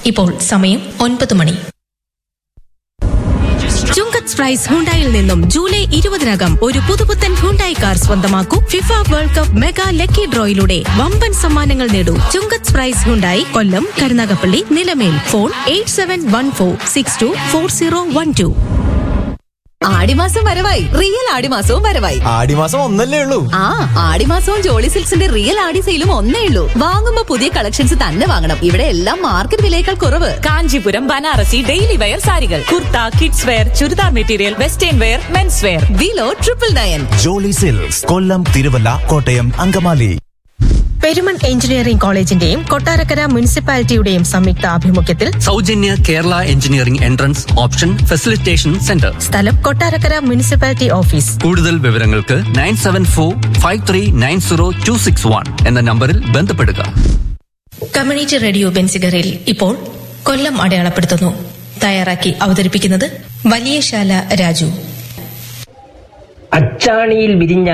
ഇപ്പോൾ സമയം ഒൻപത് മണി ചുങ്കത്ത് പ്രൈസ് ഹുണ്ടായിൽ നിന്നും ജൂലൈ ഇരുപതിനകം ഒരു പുതുപുത്തൻ ഹുണ്ടായി കാർ സ്വന്തമാക്കൂ FIFA world cup mega lucky ഡ്രോയിലൂടെ വമ്പൻ സമ്മാനങ്ങൾ നേടൂ Chunkath prize Hyundai Kollam Karunagappally Nilamel phone eight seven one four six two four zero one two ആടിമാസം വരവായി റിയൽ ആടിമാസവും വരവായി ആടിമാസം ഒന്നല്ലേ ഉള്ളൂ ആ ആടിമാസവും ജോളി സിൽക്സിന്റെ റിയൽ ആടി സെയിലും ഒന്നേ ഉള്ളൂ വാങ്ങുമ്പോ പുതിയ കളക്ഷൻസ് തന്നെ വാങ്ങണം ഇവിടെ എല്ലാം മാർക്കറ്റ് വിലയേക്കാൾ കുറവ് കാഞ്ചീപുരം ബനാറസി ഡെയിലി വെയർ സാരികൾ kurta kids wear churidar material western wear men's wear below triple nine jolly silks Kollam Thiruvalla Kottayam Angamaly Perumon engineering കോളേജിന്റെയും കൊട്ടാരക്കര മുനിസിപ്പാലിറ്റിയുടെയും സംയുക്ത ആഭിമുഖ്യത്തിൽ സൗജന്യ Kerala engineering entrance option facilitation centre സ്ഥലം കൊട്ടാരക്കര മുനിസിപ്പാലിറ്റി ഓഫീസ് കൂടുതൽ വിവരങ്ങൾക്ക് nine seven four five three nine zero two six one എന്ന നമ്പറിൽ ബന്ധപ്പെടുക കമ്മ്യൂണിറ്റി റേഡിയോ ബെൻസിഗറിൽ ഇപ്പോൾ കൊല്ലം അടയാളപ്പെടുത്തുന്നു തയ്യാറാക്കി അവതരിപ്പിക്കുന്നത് വലിയശാല രാജു അച്ചാണിയിൽ വിരിഞ്ഞ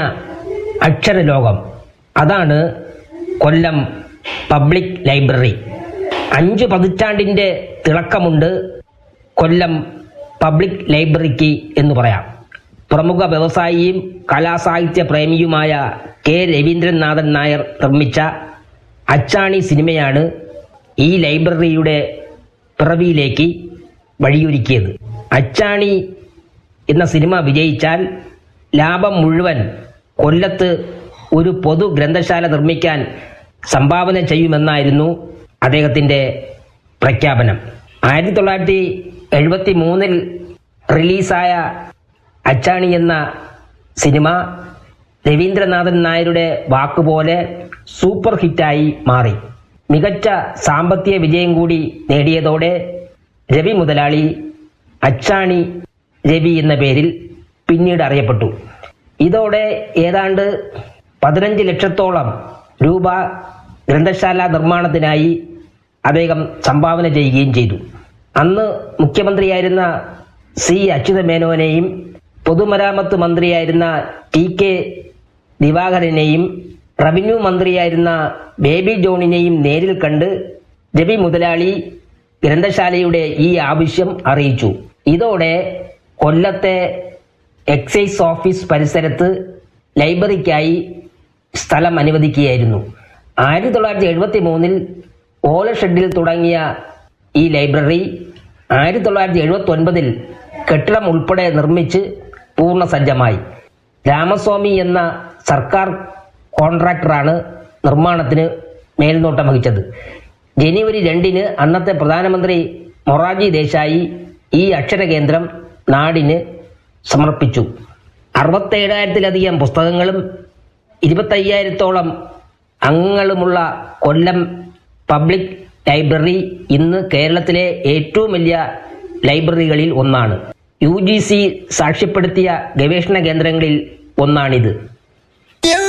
അക്ഷരലോകം അതാണ് കൊല്ലം പബ്ലിക് ലൈബ്രറി അഞ്ചു പതിറ്റാണ്ടിൻ്റെ തിളക്കമുണ്ട് കൊല്ലം പബ്ലിക് ലൈബ്രറിക്ക് എന്ന് പറയാം പ്രമുഖ വ്യവസായിയും കലാസാഹിത്യ പ്രേമിയുമായ കെ രവീന്ദ്രനാഥൻ നായർ നിർമ്മിച്ച അച്ചാണി സിനിമയാണ് ഈ ലൈബ്രറിയുടെ പിറവിയിലേക്ക് വഴിയൊരുക്കിയത് അച്ചാണി എന്ന സിനിമ വിജയിച്ചാൽ ലാഭം മുഴുവൻ കൊല്ലത്ത് ഒരു പൊതു ഗ്രന്ഥശാല നിർമ്മിക്കാൻ സംഭാവന ചെയ്യുമെന്നായിരുന്നു അദ്ദേഹത്തിന്റെ പ്രഖ്യാപനം ആയിരത്തി തൊള്ളായിരത്തി എഴുപത്തി മൂന്നിൽ റിലീസായ അച്ചാണി എന്ന സിനിമ രവീന്ദ്രനാഥൻ നായരുടെ വാക്കുപോലെ സൂപ്പർ ഹിറ്റായി മാറി മികച്ച സാമ്പത്തിക വിജയം കൂടി നേടിയതോടെ രവി മുതലാളി അച്ചാണി രവി എന്ന പേരിൽ പിന്നീട് അറിയപ്പെട്ടു ഇതോടെ ഏതാണ്ട് പതിനഞ്ച് ലക്ഷത്തോളം രൂപ ഗ്രന്ഥശാല നിർമ്മാണത്തിനായി അദ്ദേഹം സംഭാവന ചെയ്യുകയും ചെയ്തു അന്ന് മുഖ്യമന്ത്രിയായിരുന്ന സി അച്യുതമേനോനെയും പൊതുമരാമത്ത് മന്ത്രിയായിരുന്ന ടി കെ ദിവാകരനെയും റവന്യൂ മന്ത്രിയായിരുന്ന ബേബി ജോണിനെയും നേരിൽ കണ്ട് രവി മുതലാളി ഗ്രന്ഥശാലയുടെ ഈ ആവശ്യം അറിയിച്ചു ഇതോടെ കൊല്ലത്തെ എക്സൈസ് ഓഫീസ് പരിസരത്ത് ലൈബ്രറിക്കായി സ്ഥലം അനുവദിക്കുകയായിരുന്നു ആയിരത്തി തൊള്ളായിരത്തി എഴുപത്തി മൂന്നിൽ ഓലഷെഡിൽ തുടങ്ങിയ ഈ ലൈബ്രറി ആയിരത്തി തൊള്ളായിരത്തി എഴുപത്തി ഒൻപതിൽ കെട്ടിടം ഉൾപ്പെടെ നിർമ്മിച്ച് പൂർണ്ണസജ്ജമായി രാമസ്വാമി എന്ന സർക്കാർ കോൺട്രാക്ടറാണ് നിർമ്മാണത്തിന് മേൽനോട്ടം വഹിച്ചത് ജനുവരി രണ്ടിന് അന്നത്തെ പ്രധാനമന്ത്രി മൊറാർജി ദേശായി ഈ അക്ഷര കേന്ദ്രം നാടിന് സമർപ്പിച്ചു അറുപത്തേഴായിരത്തിലധികം പുസ്തകങ്ങളും ഇരുപത്തയ്യായിരത്തോളം അംഗങ്ങളുമുള്ള കൊല്ലം പബ്ലിക് ലൈബ്രറി ഇന്ന് കേരളത്തിലെ ഏറ്റവും വലിയ ലൈബ്രറികളിൽ ഒന്നാണ് യു ജി സി സാക്ഷ്യപ്പെടുത്തിയ ഗവേഷണ കേന്ദ്രങ്ങളിൽ ഒന്നാണിത്